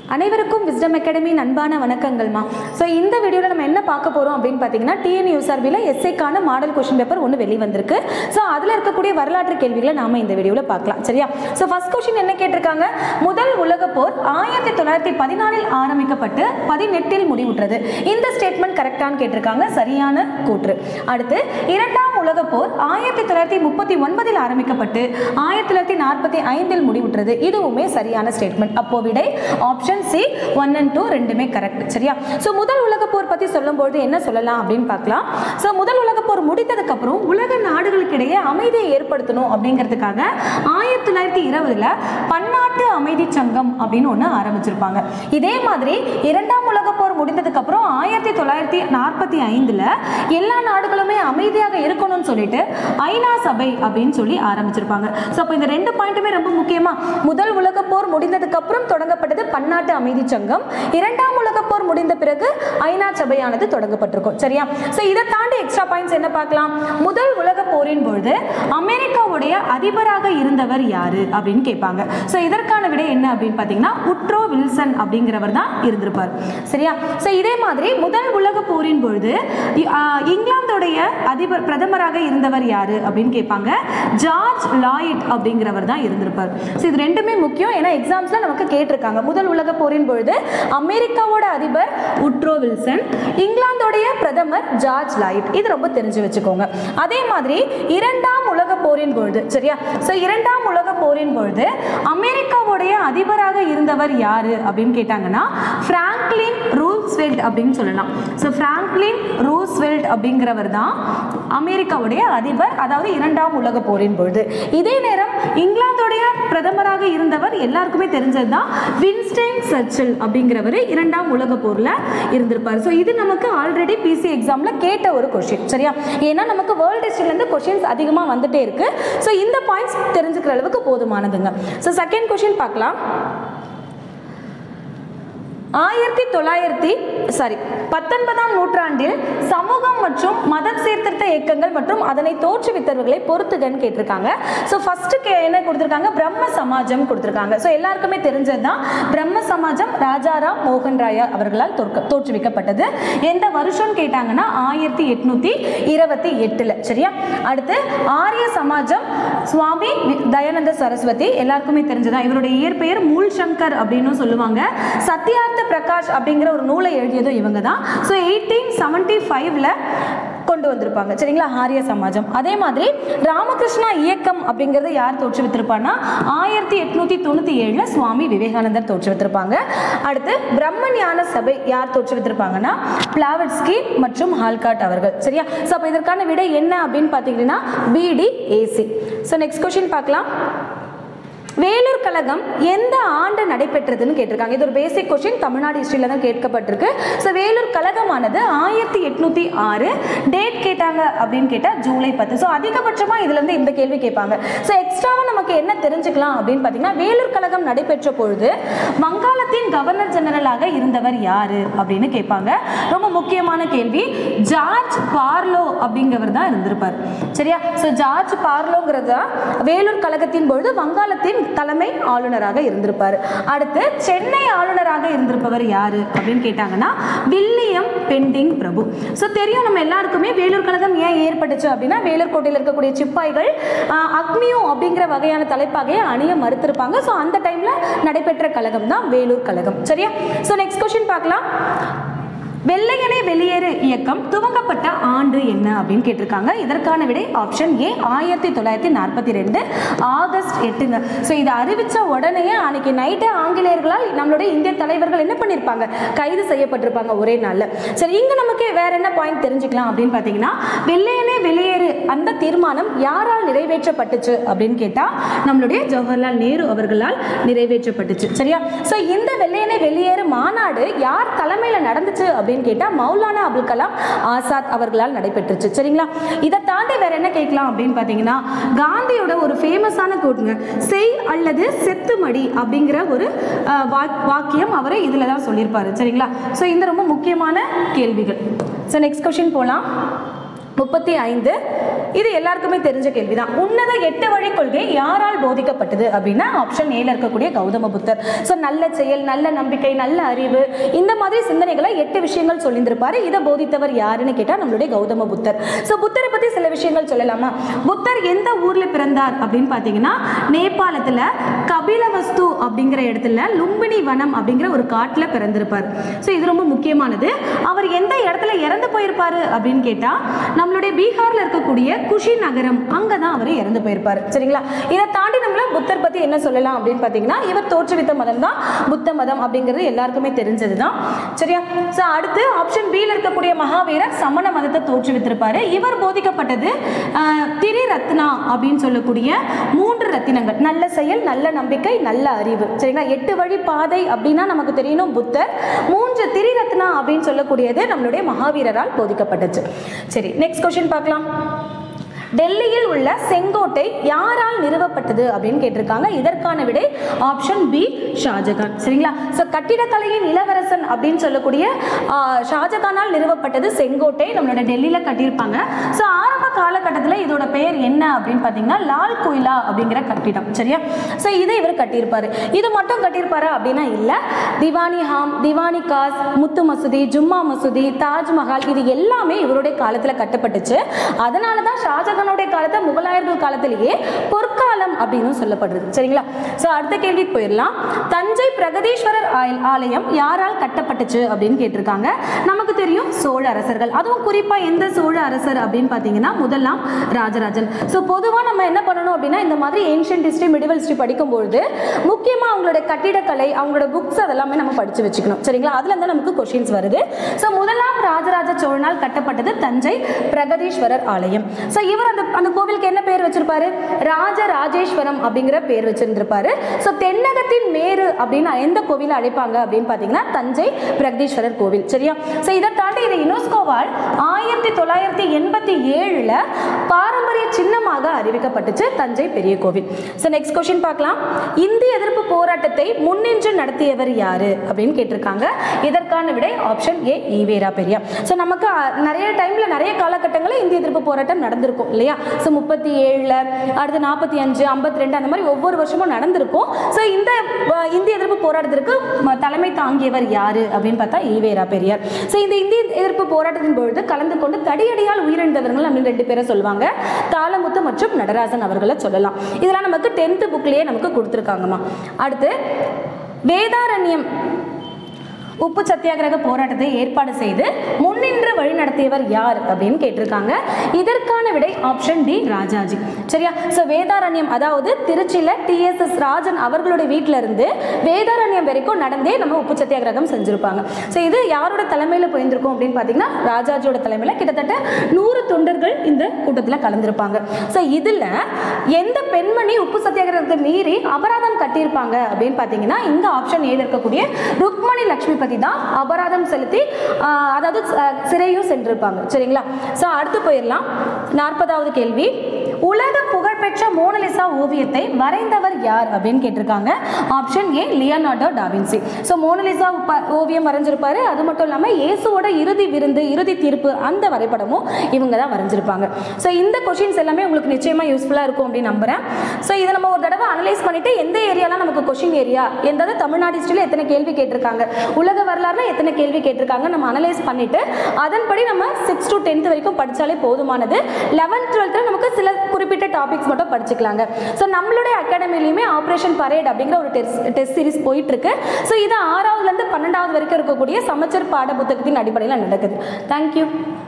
அனைவருக்கும் wisdom academy அன்பான வணக்கங்கள்மா so இந்த வீடியோவில் நம்ம என்ன பார்க்க போகிறோம் அப்படின்னு பார்த்தீங்கன்னா டிஎன்யூஎஸ்ஆர்பியில் எஸ்ஐக்கான மாடல் கொஷின் பேப்பர் ஒன்று வெளிவந்திருக்கு ஸோ அதில் இருக்கக்கூடிய வரலாற்று கேள்விகளை நாம இந்த வீடியோவில் பார்க்கலாம் சரியா ஸோ ஃபர்ஸ்ட் கொஷின் என்ன கேட்டிருக்காங்க முதல் உலகப் போர் ஆயிரத்தி தொள்ளாயிரத்தி பதினாலில் ஆரம்பிக்கப்பட்டு பதினெட்டில் முடிவுற்றது இந்த ஸ்டேட்மெண்ட் கரெக்டானு கேட்டிருக்காங்க சரியான கூற்று அடுத்து இரண்டாம் உலகப் போர் ஆயிரத்தி தொள்ளாயிரத்தி முப்பத்தி ஒன்பதில் ஆரம்பிக்கப்பட்டு ஆயிரத்தி தொள்ளாயிரத்தி நாற்பத்தி ஐந்தில் முடிவுற்றது இதுவுமே சரியான ஸ்டேட்மெண்ட் அப்போ விடை option C one and two ரெண்டுமே கரெக்ட் சரியா ஸோ முதல் உலகப் போர் பற்றி சொல்லும்போது என்ன சொல்லலாம் அப்படின்னு பார்க்கலாம் ஸோ முதல் உலகப் போர் முடித்ததுக்கு அப்புறம் உலக நாடுகளுக்கிடையே அமைதியை ஏற்படுத்தணும் அப்படிங்கிறதுக்காக ஆயிரத்தி தொள்ளாயிரத்தி இருபதுல பன்னாட்டு அமைதி சங்கம் அப்படின்னு ஒன்று ஆரம்பிச்சிருப்பாங்க இதே மாதிரி இரண்டாம் உலகப் போர் முடிந்ததுக்கு அப்புறம் ஆயிரத்தி தொள்ளாயிரத்தி நாற்பத்தி ஐந்துல எல்லா நாடுகளுமே அமைதியாக இருக்கணும்னு சொல்லிட்டு ஐநா சபை அப்படின்னு சொல்லி ஆரம்பிச்சிருப்பாங்க ஸோ அப்போ இந்த ரெண்டு பாயிண்ட்டுமே ரொம்ப முக்கியமா முதல் உலகப் போர் முடிந்ததுக்கு அப்புறம் தொடங்கப்பட்டது பன்னாட்டு அமைதி சங்கம் இரண்டாம் உலகப் போர் முடிந்த பிறகு ஐநா சபையானது தொடங்கப்பட்டிருக்கும் சரியா ஸோ இதை தாண்டி எக்ஸ்ட்ரா பாயிண்ட்ஸ் என்ன பார்க்கலாம் முதல் உலகப் போரின் பொழுது அமெரிக்காவுடைய அதிபராக இருந்தவர் யாரு அப்படின்னு கேட்பாங்க ஸோ இதற்கான விடை என்ன அப்படின்னு பார்த்தீங்கன்னா உட்ரோ வில்சன் அப்படிங்கிறவர் தான் இருந்திருப்பார் சரியா ஸோ இதே மாதிரி முதல் உலகப் போரின் பொழுது இ- ஆ, இங்கிலாந்துடைய அதிபர் பிரதமராக இருந்தவர் யாரு அப்படின்னு கேட்பாங்க ஜார்ஜ் லாயிட் அப்படிங்கிறவர் தான் இருந்திருப்பார் ஸோ இது ரெண்டுமே முக்கியம் ஏன்னா எக்ஸாம்ஸ்ல நமக்கு கேட்டிருக்காங்க முதல் உலகப் போரின் பொழுது அமெரிக்காவோட அதிபர் உட்ரோ வில்சன் இங்கிலாந்தோடைய பிரதமர் ஜார்ஜ் லாயிட் இது ரொம்ப தெரிஞ்சு வச்சுக்கோங்க அதே மாதிரி இரண்டாம் உலகப் போரின் பொழுது சரியா ஸோ இரண்டாம் உலகப் போரின் பொழுது அமெரிக்காவுடைய அதிபராக இருந்தவர் யாரு அப்படின்னு கேட்டாங்கன்னா பிராங்க்லின் ரூஸ்வெல்ட் அப்படின்னு சொல்லலாம் ஸோ பிராங்க்லின் ரூஸ்வெல்ட் அப்படிங்கிறவர் தான் அமெரிக்காவுடைய அதிபர் அதாவது இரண்டாம் உலகப் போரின் பொழுது இதே நேரம் இங்கிலாந்துடைய பிரதமராக இருந்தவர் எல்லாருக்குமே தெரிஞ்சது தான் வின்ஸ்டைன் சர்ச்சில் அப்படிங்கிறவர் இரண்டாம் உலகப் போரில் இருந்திருப்பார் ஸோ இது நமக்கு ஆல்ரெடி பிசி எக்ஸாமில் கேட்ட ஒரு கொஷின் சரியா ஏன்னா நமக்கு வேர்ல்டு ஹிஸ்ட்ரியிலேருந்து கொஷின்ஸ் அதிகமாக வந்துட்டே இருக்கு ஸோ இந்த பாயிண்ட்ஸ் தெரிஞ்சுக்கிற அளவுக்கு போதுமானதுங்க ஸோ செகண்ட் கொஷின் பார்க்கலாம் ஆயிரத்தி தொள்ளாயிரத்தி சாரி பத்தொன்பதாம் நூற்றாண்டில் சமூகம் மற்றும் மதம் சீர்திருத்த இயக்கங்கள் மற்றும் அதனை தோற்றுவித்தவர்களை பொறுத்துகன்னு கேட்டிருக்காங்க ஸோ ஃபர்ஸ்ட் கே என்ன கொடுத்துருக்காங்க பிரம்ம சமாஜம் கொடுத்துருக்காங்க ஸோ எல்லாருக்குமே தெரிஞ்சது தான் பிரம்ம சமாஜம் ராஜாராம் மோகன் ராயா அவர்களால் தோற்க தோற்றுவிக்கப்பட்டது எந்த வருஷம் கேட்டாங்கன்னா ஆயிரத்தி எட்நூத்தி இருபத்தி எட்டுல சரியா அடுத்து ஆரிய சமாஜம் சுவாமி வி- தயானந்த சரஸ்வதி எல்லாருக்குமே தெரிஞ்சதா இவருடைய இயற்பெயர் மூல் சங்கர் அப்படின்னு சொல்லுவாங்க சத்யார்த்த பிரகாஷ் அப்படிங்கிற ஒரு நூலை எழுதியதும் இவங்க தான் ஸோ எயிட்டீன் செவன்டி ஃபைவ்ல கொண்டு வந்திருப்பாங்க சரிங்களா ஆரிய சமாஜம் அதே மாதிரி ராமகிருஷ்ணா இயக்கம் அப்படிங்கிறது யார் தோற்றுவித்திருப்பான்னா ஆயிரத்தி எட்நூத்தி தொண்ணூத்தி ஏழுல சுவாமி விவேகானந்தர் தோற்றுவித்திருப்பாங்க அடுத்து பிரம்ம ஞான சபை யார் தோற்றுவித்திருப்பாங்கன்னா பிளாவட்ஸ்கி மற்றும் ஹால்காட் அவர்கள் சரியா ஸோ அப்போ இதற்கான விடை என்ன அப்படின்னு பார்த்தீங்கன்னா பிடி ஏசி ஸோ நெக்ஸ்ட் கொஸ்டின் பார்க்கலாம் வேலூர் கழகம் எந்த ஆண்டு நடைபெற்றதுன்னு கேட்டிருக்காங்க இது ஒரு பேசிக் கொஸ்டின் தமிழ்நாடு ஹிஸ்டரியில் தான் கேட்கப்பட்டிருக்கு ஸோ வேலூர் கழகமானது ஆயிரத்தி எட்நூத்தி ஆறு டேட் கேட்டாங்க அப்படின்னு கேட்டால் ஜூலை பத்து ஸோ அதிகபட்சமாக இதுலேருந்து இந்த கேள்வி கேட்பாங்க ஸோ எக்ஸ்ட்ராவாக நமக்கு என்ன தெரிஞ்சுக்கலாம் அப்படின்னு பார்த்தீங்கன்னா வேலூர் கழகம் நடைபெற்ற பொழுது வங்காளத்தின் கவர்னர் ஜெனரலாக இருந்தவர் யாரு அப்படின்னு கேட்பாங்க ரொம்ப முக்கியமான கேள்வி ஜார்ஜ் பார்லோ அப்படிங்கிறவர் தான் இருந்திருப்பார் சரியா ஸோ ஜார்ஜ் பார்லோங்கிறது தான் வேலூர் கழகத்தின் பொழுது வங்காளத்தின் தலைமை ஆளுநராக இருந்திருப்பார் அடுத்து சென்னை ஆளுநராக இருந்திருப்பவர் யாரு அப்படின்னு கேட்டாங்கன்னா வில்லியம் பெண்டிங் பிரபு ஸோ தெரியும் நம்ம எல்லாருக்குமே வேலூர் கழகம் ஏன் ஏற்பட்டுச்சு அப்படின்னா வேலூர் கோட்டையில் இருக்கக்கூடிய சிப்பாய்கள் ஆஹ், அக்மியோ அப்படிங்கிற வகையான தலைப்பாகையை அணிய மறுத்திருப்பாங்க ஸோ அந்த டைம்ல நடைபெற்ற கழகம் தான் வேலூர் கழகம் சரியா ஸோ நெக்ஸ்ட் கொஸ்டின் பார்க்கலாம் வெள்ளையனே வெளியேறு இயக்கம் துவங்கப்பட்ட ஆண்டு என்ன அப்படின்னு கேட்டிருக்காங்க இதற்கான விடை ஆப்ஷன் ஏ ஆயிரத்தி தொள்ளாயிரத்தி நாற்பத்தி ரெண்டு ஆகஸ்ட் எட்டுங்க ஸோ இதை அறிவித்த உடனே அன்னைக்கு நைட்டே ஆங்கிலேயர்களால் நம்மளுடைய இந்திய தலைவர்கள் என்ன பண்ணியிருப்பாங்க கைது செய்யப்பட்டிருப்பாங்க ஒரே நாளில் சரி இங்கே நமக்கு வேற என்ன பாயிண்ட் தெரிஞ்சுக்கலாம் அப்படின்னு பார்த்தீங்கன்னா வெள்ளையனே வெளியேறு அந்த தீர்மானம் யாரால் நிறைவேற்றப்பட்டுச்சு அப்படின்னு கேட்டால் நம்மளுடைய ஜவஹர்லால் நேரு அவர்களால் நிறைவேற்றப்பட்டுச்சு சரியா ஸோ இந்த வெள்ளையனே வெளியேறு மாநாடு யார் தலைமையில் நடந்துச்சு அப்படின்னு கேட்டால் மௌலானா அபுல் கலாம் ஆசாத் அவர்களால் நடைபெற்றுச்சு சரிங்களா இதை தாண்டி வேற என்ன கேட்கலாம் அப்படின்னு பார்த்தீங்கன்னா காந்தியோட ஒரு ஃபேமஸான கோட்டுங்க செய் அல்லது செத்துமடி அப்படிங்கிற ஒரு அஹ், வாக்- வாக்கியம் அவரை இதில் தான் சொல்லியிருப்பாரு சரிங்களா ஸோ இந்த ரொம்ப முக்கியமான கேள்விகள் ஸோ நெக்ஸ்ட் கொஷின் போகலாம் முப்பத்தி ஐந்து இது எல்லாருக்குமே தெரிஞ்ச கேள்விதான் உன்னத எட்டு வழி கொள்கை யாரால் போதிக்கப்பட்டது அப்படின்னா ஆப்ஷன் ஏல இருக்கக்கூடிய கௌதம புத்தர் ஸோ நல்ல செயல் நல்ல நம்பிக்கை நல்ல அறிவு இந்த மாதிரி சிந்தனைகளை எட்டு விஷயங்கள் சொல்லியிருந்திருப்பாரு இதை போதித்தவர் யாருன்னு கேட்டால் நம்மளுடைய கௌதம புத்தர் ஸோ புத்தரை பற்றி சில விஷயங்கள் சொல்லலாமா புத்தர் எந்த ஊரில் பிறந்தார் அப்படின்னு பார்த்தீங்கன்னா நேபாளத்தில் கபிலவஸ்து அப்படிங்கிற இடத்துல லும்பினி வனம் அப்படிங்கிற ஒரு காட்டில் பிறந்திருப்பார் ஸோ இது ரொம்ப முக்கியமானது அவர் எந்த இடத்துல இறந்து போயிருப்பாரு அப்படின்னு கேட்டால் நம்மளுடைய பீகாரில் இருக்கக்கூடிய குஷி நகரம் அங்கே தான் அவர் இறந்து போயிருப்பார் சரிங்களா இதை தாண்டி நம்மள புத்தர் பற்றி என்ன சொல்லலாம் அப்படின்னு பார்த்தீங்கன்னா இவர் தோற்றுவித்த மதம் தான் புத்த மதம் அப்படிங்கிறது எல்லாருக்குமே தெரிஞ்சது தான் சரியா ஸோ அடுத்து ஆப்ஷன் பியில் இருக்கக்கூடிய மகாவீரர் சமண மதத்தை தோற்றுவித்திருப்பாரு இவர் போதிக்கப்பட்டது ஆஹ், திரிரத்னா அப்படின்னு சொல்லக்கூடிய மூன்று ரத்தினங்கள் நல்ல செயல் நல்ல நம்பிக்கை நல்ல அறிவு சரிங்களா எட்டு வழி பாதை அப்படின்னா நமக்கு தெரியணும் புத்தர் மூன்று திரிரத்னா அப்படின்னு சொல்லக்கூடியது நம்மளுடைய மகாவீரரால் போதிக்கப்பட்டுச்சு சரி நெக்ஸ்ட் கொஸ்டின் பார்க்கலாம் டெல்லியில் உள்ள செங்கோட்டை யாரால் நிறுவப்பட்டது அப்படின்னு கேட்டிருக்காங்க இதற்கான விடை ஆப்ஷன் பி ஷாஜகான் சரிங்களா ஸோ கட்டிடக்கலையின் இளவரசன் அப்படின்னு சொல்லக்கூடிய ஆ, ஷாஜகானால் நிறுவப்பட்டது செங்கோட்டை நம்மளோட டெல்லியில் கட்டியிருப்பாங்க ஸோ ஆரம்ப காலகட்டத்தில் இதோட பெயர் என்ன அப்படின்னு பார்த்தீங்கன்னா லால் குயிலா அப்படிங்கிற கட்டிடம் சரியா ஸோ இதை இவர் கட்டியிருப்பாரு இது மட்டும் கட்டியிருப்பாரா அப்படின்னா இல்லை திவானி ஹாம் திவானி காஸ் முத்து மசூதி ஜும்மா மசூதி தாஜ்மஹால் இது எல்லாமே இவருடைய காலத்தில் கட்டப்பட்டுச்சு அதனால தான் ஷாஜகானுடைய காலத்தை முகலாயர்கள் காலத்திலேயே பொற்காலம் அப்படின்னு சொல்லப்படுறது சரிங்களா ஸோ அடுத்த கேள்விக்கு போயிடலாம் தஞ்சை பிரகதீஸ்வரர் ஆய- ஆலயம் யாரால் கட்டப்பட்டுச்சு அப்படின்னு கேட்டிருக்காங்க நமக்கு தெரியும் சோழ அரசர்கள் அதுவும் குறிப்பாக எந்த சோழ அரசர் அப்படின்னு பார்த்தீங்கன்னா முதலாம் ராஜராஜன் ஸோ பொதுவாக நம்ம என்ன பண்ணணும் அப்படின்னா இந்த மாதிரி ஏன்ஷியன்ட் ஹிஸ்ட்ரி மிடிவல் ஹிஸ்ட்ரி படிக்கும்பொழுது முக்கியமாக அவங்களோட கட்டிடக்கலை அவங்களோட புக்ஸ் அதெல்லாமே நம்ம படித்து வச்சுக்கணும் சரிங்களா அதுல இருந்து நமக்கு கொஷின்ஸ் வருது ஸோ முதலாம் ராஜராஜ சோழனால் கட்டப்பட்டது தஞ்சை பிரகதீஸ்வரர் ஆலயம் ஸோ இவர் அந்த அந்த கோவிலுக்கு என்ன பேர் வச்சிருப்பாரு ராஜ ராஜேஸ்வரம் அப்படிங்கிற பேர் வச்சிருந்திருப்பாரு ஸோ தென்னகத்தின் மேரு அப்படின்னு எந்த கோவிலை அழைப்பாங்க அப்படின்னு பார்த்தீங்கன்னா தஞ்சை பிரகதீஸ்வரர் கோவில் சரியா ஸோ இதை தாண்டி இது யுனெஸ்கோவால் ஆயிரத்தி தொள்ளாயிரத்தி எண்பத்தி ஏழில் பாரம்பரிய சின்னமாக அறிவிக்கப்பட்டுச்சு தஞ்சை பெரிய கோவில் ஸோ நெக்ஸ்ட் கொஸ்டின் பார்க்கலாம் இந்திய எதிர்ப்பு போராட்டத்தை முன்னின்று நடத்தியவர் யாரு அப்படின்னு கேட்டிருக்காங்க இதற்கான விடை option A EVR Periyar so நமக்கு அஹ், நிறைய டைம்ல நிறைய காலகட்டங்களில் இந்திய எதிர்ப்பு போராட்டம் நடந்திருக்கும் இல்லையா ஸோ முப்பத்தி ஏழில் அடுத்து நாற்பத்தி அஞ்சு ஐம்பத்தி ரெண்டு அந்த மாதிரி ஒவ்வொரு வருஷமும் நடந்திருக்கும் ஸோ இந்த அஹ், இந்திய எதிர்ப்பு போராட்டத்திற்கு ம- தலைமை தாங்கியவர் யாரு அப்படின்னு பார்த்தா ஈவேரா பெரியார் ஸோ இந்த இந்திய எதிர்ப்பு போராட்டத்தின் பொழுது கலந்து கொண்டு தடியடியால் உயிரிழந்தவர்கள் அப்படின்னு ரெண்டு பேரை சொல்லுவாங்க தாளமுத்து மற்றும் நடராசன் அவர்களை சொல்லலாம் இதெல்லாம் நமக்கு டென்த்து புக்லேயே நமக்கு கொடுத்துருக்காங்கம்மா அடுத்து வேதாரண்யம் உப்பு சத்தியாகிரக போராட்டத்தை ஏற்பாடு செய்து முன்னின்று வழிநடத்தியவர் யார் அப்படின்னு கேட்டிருக்காங்க இதற்கான விடை ஆப்ஷன் டி ராஜாஜி சரியா ஸோ வேதாரண்யம் அதாவது திருச்சியில் டிஎஸ்எஸ் ராஜன் அவர்களுடைய வீட்டில இருந்து வேதாரண்யம் வரைக்கும் நடந்தே நம்ம உப்பு சத்தியாகிரகம் செஞ்சிருப்பாங்க ஸோ இது யாரோட தலைமையில் போயிருந்திருக்கும் அப்படின்னு பார்த்தீங்கன்னா ராஜாஜியோட தலைமையில் கிட்டத்தட்ட நூறு தொண்டர்கள் இந்த கூட்டத்தில் கலந்திருப்பாங்க ஸோ இதில் எந்த பெண்மணி உப்பு சத்தியாகிரகத்தை மீறி அபராதம் கட்டியிருப்பாங்க அப்படின்னு பார்த்தீங்கன்னா இந்த ஆப்ஷன் ஏல இருக்கக்கூடிய ருக்மணி லட்சுமிபதி தான் அபராதம் செலுத்தி ஆஹ், அதாவது அஹ், சிறையும் சென்றிருப்பாங்க சரிங்களா ஸோ அடுத்து போயிடலாம் நாற்பதாவது கேள்வி உலக புகழ்பெற்ற மோனலிசா ஓவியத்தை வரைந்தவர் யார் அப்படின்னு கேட்டிருக்காங்க option A Leonardo da Vinci so Mona Lisa ப- ஓவியம் வரைஞ்சிருப்பாரு அது மட்டும் இல்லாமல் இயேசுவோட இறுதி விருந்து இறுதி தீர்ப்பு அந்த வரைபடமும் இவங்க தான் வரைஞ்சிருப்பாங்க ஸோ இந்த கொஷின்ஸ் எல்லாமே உங்களுக்கு நிச்சயமாக யூஸ்ஃபுல்லாக இருக்கும் அப்படின்னு நம்புறேன் ஸோ இதை நம்ம ஒரு தடவை அனலைஸ் பண்ணிட்டு எந்த ஏரியாலாம் நமக்கு கொஷின் ஏரியா எந்த தமிழ்நாடு ஹிஸ்ட்ரியில் எத்தனை கேள்வி கேட்டிருக்காங்க உலக வரலாறுல எத்தனை கேள்வி கேட்டிருக்காங்க நம்ம அனலைஸ் பண்ணிட்டு அதன்படி நம்ம சிக்ஸ் to டென்த் வரைக்கும் படித்தாலே போதுமானது லெவன்த் டுவெல்த்தில் நமக்கு சில குறிப்பிட்ட டாபிக்ஸ் மட்டும் படிச்சுக்கலாங்க ஸோ நம்மளுடைய அகாடமிலையுமே ஆப்ரேஷன் பரேட் அப்படிங்கிற ஒரு டெஸ்ட் டெஸ்ட் சீரிஸ் போயிட்டு இருக்கு ஸோ இது ஆறாவதுலேருந்து பன்னெண்டாவது வரைக்கும் இருக்கக்கூடிய சமச்சர் பாட புத்தகத்தின் அடிப்படையில் நடக்குது தேங்க்யூ